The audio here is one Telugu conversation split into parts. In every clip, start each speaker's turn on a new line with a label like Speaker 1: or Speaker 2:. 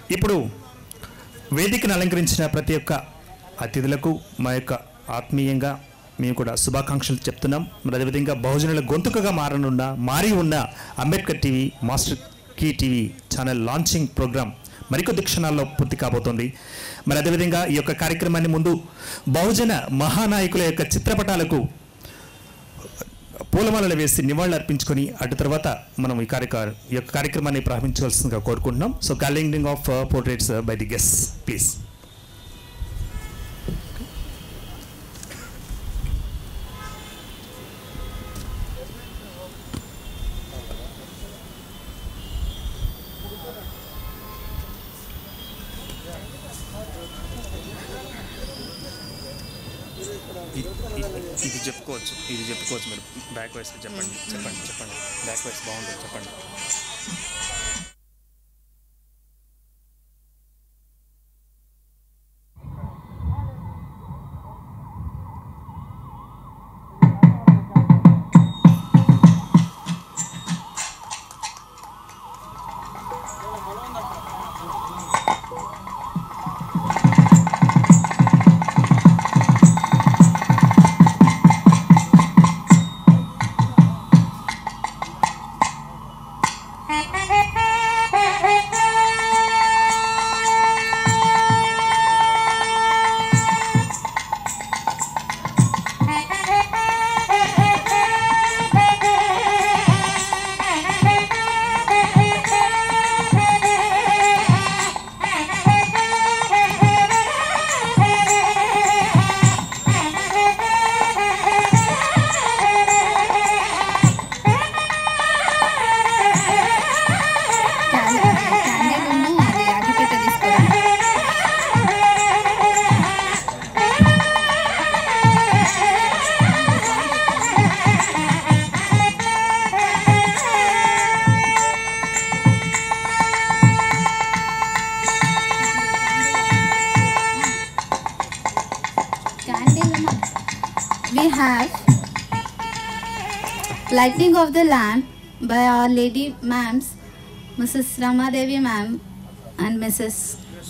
Speaker 1: ఇప్పుడు వేదికను అలంకరించిన ప్రతి ఒక్క అతిథులకు మా యొక్క ఆత్మీయంగా మేము కూడా శుభాకాంక్షలు చెప్తున్నాం మరి అదేవిధంగా బహుజనుల గొంతుకగా మారనున్న మారి ఉన్న Ambedkar TV master key TV channel launching programme మరికొద్ది క్షణాల్లో పూర్తి కాబోతోంది మరి అదేవిధంగా ఈ యొక్క కార్యక్రమాన్ని ముందు బహుజన మహానాయకుల యొక్క చిత్రపటాలకు పూలమాలలు వేసి నివాళులు అర్పించుకొని అటు తర్వాత మనం ఈ కార్యక్రమ ఈ యొక్క కార్యక్రమాన్ని ప్రారంభించవలసిందిగా కోరుకుంటున్నాం so calendaring of portraits by the guest please ఇది చెప్పుకోవచ్చు ఇది చెప్పుకోవచ్చు మీరు బ్యాక్ వైస్ చెప్పండి చెప్పండి చెప్పండి బ్యాక్ వైస్ బాగుంటుంది చెప్పండి
Speaker 2: క్యాండిల్ ఉన్న అది అగ్గిపెట్ట తీసుకోవాలి candle ఉన్న we have lighting of the lamp by our lady ma'ams mrs ramadevi ma'am and mrs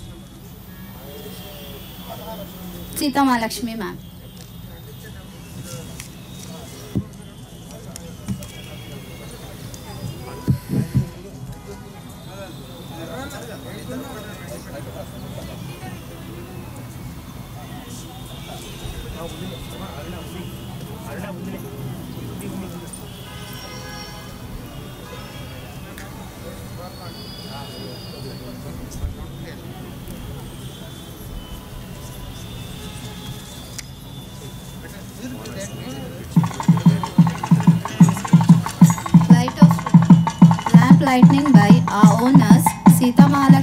Speaker 2: sita malakshmi ma'am light of lamp lightning by our owners Sita Mahalakshmi